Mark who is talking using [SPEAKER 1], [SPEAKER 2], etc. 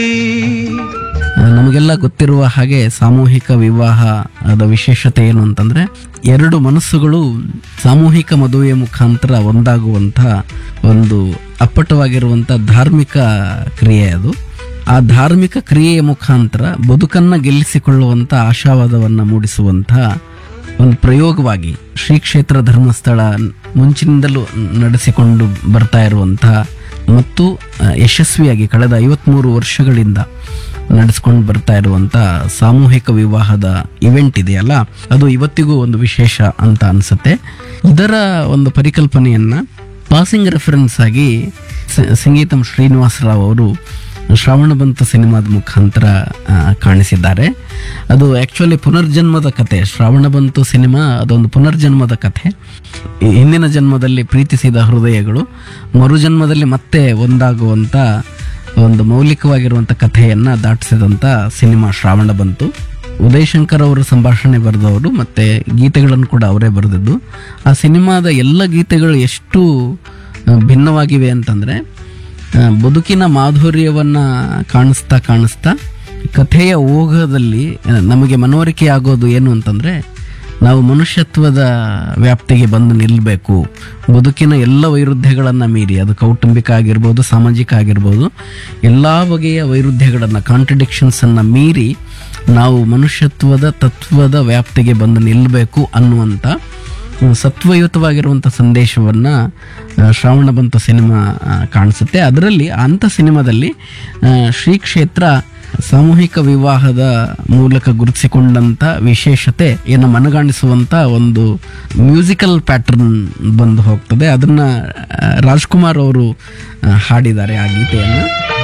[SPEAKER 1] ನಮಗೆಲ್ಲ ಗೊತ್ತಿರುವ ಹಾಗೆ ಸಾಮೂಹಿಕ ವಿವಾಹದ ವಿಶೇಷತೆ ಏನು ಅಂತಂದ್ರೆ ಎರಡು ಮನಸ್ಸುಗಳು ಸಾಮೂಹಿಕ ಮದುವೆಯ ಮುಖಾಂತರ ಒಂದಾಗುವಂಥ ಒಂದು ಅಪ್ಪಟವಾಗಿರುವಂಥ ಧಾರ್ಮಿಕ ಕ್ರಿಯೆ ಅದು ಆ ಧಾರ್ಮಿಕ ಕ್ರಿಯೆಯ ಮುಖಾಂತರ ಬದುಕನ್ನ ಗೆಲ್ಲಿಸಿಕೊಳ್ಳುವಂಥ ಆಶಾವಾದವನ್ನು ಮೂಡಿಸುವಂಥ ಒಂದು ಪ್ರಯೋಗವಾಗಿ ಶ್ರೀ ಕ್ಷೇತ್ರ ಧರ್ಮಸ್ಥಳ ಮುಂಚಿನಿಂದಲೂ ನಡೆಸಿಕೊಂಡು ಬರ್ತಾ ಇರುವಂತಹ ಮತ್ತು ಆ, ಯಶಸ್ವಿಯಾಗಿ ಕಳೆದ ಐವತ್ಮೂರು ವರ್ಷಗಳಿಂದ ನಡೆಸ್ಕೊಂಡು ಬರ್ತಾ ಇರುವಂತ ಸಾಮೂಹಿಕ ವಿವಾಹದ ಇವೆಂಟ್ ಇದೆಯಲ್ಲ ಅದು ಇವತ್ತಿಗೂ ಒಂದು ವಿಶೇಷ ಅಂತ ಅನ್ಸುತ್ತೆ ಇದರ ಒಂದು ಪರಿಕಲ್ಪನೆಯನ್ನ ಪಾಸಿಂಗ್ ರೆಫರೆನ್ಸ್ ಆಗಿ ಸ- ಸಂಗೀತಂ ಶ್ರೀನಿವಾಸರಾವ್ ಅವರು ಶ್ರಾವಣ ಬಂತು ಸಿನಿಮಾದ ಮುಖಾಂತರ ಆ, ಕಾಣಿಸಿದ್ದಾರೆ ಅದು ಆಕ್ಚುಲಿ ಪುನರ್ಜನ್ಮದ ಕತೆ ಶ್ರಾವಣ ಬಂತು ಸಿನಿಮಾ ಅದೊಂದು ಪುನರ್ಜನ್ಮದ ಕಥೆ ಈ ಹಿಂದಿನ ಜನ್ಮದಲ್ಲಿ ಪ್ರೀತಿಸಿದ ಹೃದಯಗಳು ಮರುಜನ್ಮದಲ್ಲಿ ಮತ್ತೆ ಒಂದಾಗುವಂತ ಒಂದು ಮೌಲಿಕವಾಗಿರುವಂತ ಕಥೆಯನ್ನ ದಾಟಿಸಿದಂತ ಸಿನಿಮಾ ಶ್ರಾವಣ ಬಂತು ಉದಯ್ ಶಂಕರ್ ಅವರ ಸಂಭಾಷಣೆ ಬರೆದವರು ಮತ್ತೆ ಗೀತೆಗಳನ್ನು ಕೂಡ ಅವರೇ ಬರೆದಿದ್ದು ಆ ಸಿನಿಮಾದ ಎಲ್ಲ ಗೀತೆಗಳು ಎಷ್ಟು ಆ, ಭಿನ್ನವಾಗಿವೆ ಅಂತಂದ್ರೆ ಆ, ಬದುಕಿನ ಮಾಧುರ್ಯವನ್ನ ಕಾಣಿಸ್ತಾ ಕಾಣಿಸ್ತಾ ಕಥೆಯ ಓಘದಲ್ಲಿ ಆ, ನಮಗೆ ಮನವರಿಕೆ ಆಗೋದು ಏನು ಅಂತಂದ್ರೆ ನಾವು ಮನುಷ್ಯತ್ವದ ವ್ಯಾಪ್ತಿಗೆ ಬಂದು ನಿಲ್ಲಬೇಕು ಬದುಕಿನ ಎಲ್ಲ ವೈರುಧ್ಯಗಳನ್ನು ಮೀರಿ ಅದು ಕೌಟುಂಬಿಕ ಆಗಿರ್ಬೋದು ಸಾಮಾಜಿಕ ಆಗಿರ್ಬೋದು ಎಲ್ಲ ಬಗೆಯ ವೈರುಧ್ಯಗಳನ್ನು ಕಾಂಟ್ರಡಿಕ್ಷನ್ಸನ್ನು ಮೀರಿ ನಾವು ಮನುಷ್ಯತ್ವದ ತತ್ವದ ವ್ಯಾಪ್ತಿಗೆ ಬಂದು ನಿಲ್ಲಬೇಕು ಅನ್ನುವಂಥ ಸತ್ವಯುತವಾಗಿರುವಂಥ ಸಂದೇಶವನ್ನ ಆ, ಶ್ರಾವಣ ಬಂತು ಸಿನಿಮಾ ಆ, ಕಾಣಿಸುತ್ತೆ ಅದರಲ್ಲಿ ಅಂಥ ಸಿನಿಮಾದಲ್ಲಿ ಆ, ಶ್ರೀ ಕ್ಷೇತ್ರ ಸಾಮೂಹಿಕ ವಿವಾಹದ ಮೂಲಕ ಗುರುತಿಸಿಕೊಂಡಂತ ವಿಶೇಷತೆ ಏನು ಮನಗಾಣಿಸುವಂತ ಒಂದು ಮ್ಯೂಸಿಕಲ್ ಪ್ಯಾಟರ್ನ್ ಬಂದು ಹೋಗ್ತದೆ ಅದನ್ನ ಆ, ರಾಜ್ಕುಮಾರ್ ಅವರು ಆ, ಹಾಡಿದ್ದಾರೆ ಆ ಗೀತೆಯನ್ನು